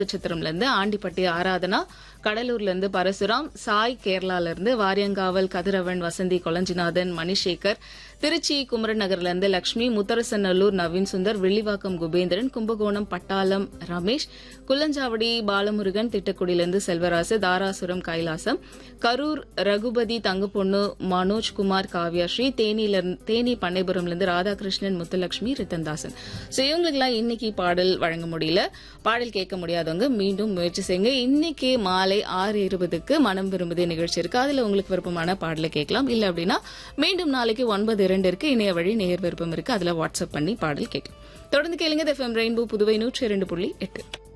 நட்சத்திரம்ல இருந்து ஆண்டிப்பட்டி ஆராதனா கடலூர்ல இருந்து பரசுராம் சாய் கேரளால இருந்து வாரியங்காவல் கதிரவன் வசந்தி கொளஞ்சிநாதன் மணிசேகர் திருச்சி குமரன் நகர்ல இருந்து லட்சுமி முத்தரசநல்லூர் நவீன் சுந்தர் வில்லிவாக்கம் குபேந்திரன் கும்பகோணம் பட்டாளம் ரமேஷ் குள்ளஞ்சாவடி பாலமுருகன் திட்டக்குடியிலிருந்து செல்வராசு தாராசுரம் கைலாசம் கரூர் ரகுபதி தங்கப்பொண்ணு மனோஜ்குமார் காவ்யாஸ்ரீ தேனியில இருந்து- தேனி பண்ணைபுரம்ல இருந்து ராதாகிருஷ்ணன் முத்துலட்சுமி ரித்தன்தாசன் சோ இவங்களுக்குலாம் இன்னைக்கு பாடல் வழங்க முடியல பாடல் கேட்க முடியாதவங்க மீண்டும் முயற்சி செய்யுங்க இன்னைக்கு மாலை ஆறு இருபதுக்கு மனம் விரும்புதே நிகழ்ச்சி இருக்கு அதுல உங்களுக்கு விருப்பமான பாடலை கேட்கலாம் இல்ல அப்படின்னா மீண்டும் நாளைக்கு ஒன்பது இரண்டு இருக்கு இணைய வழி நேர் விருப்பம் இருக்கு அதுல வாட்ஸ்அப் பண்ணி பாடல் கேட்கலாம் தொடர்ந்து கேளுங்க எஃப்எம் ரெயின்போ புதுவை நூற்றி இரண்டு புள்ளி எட்டு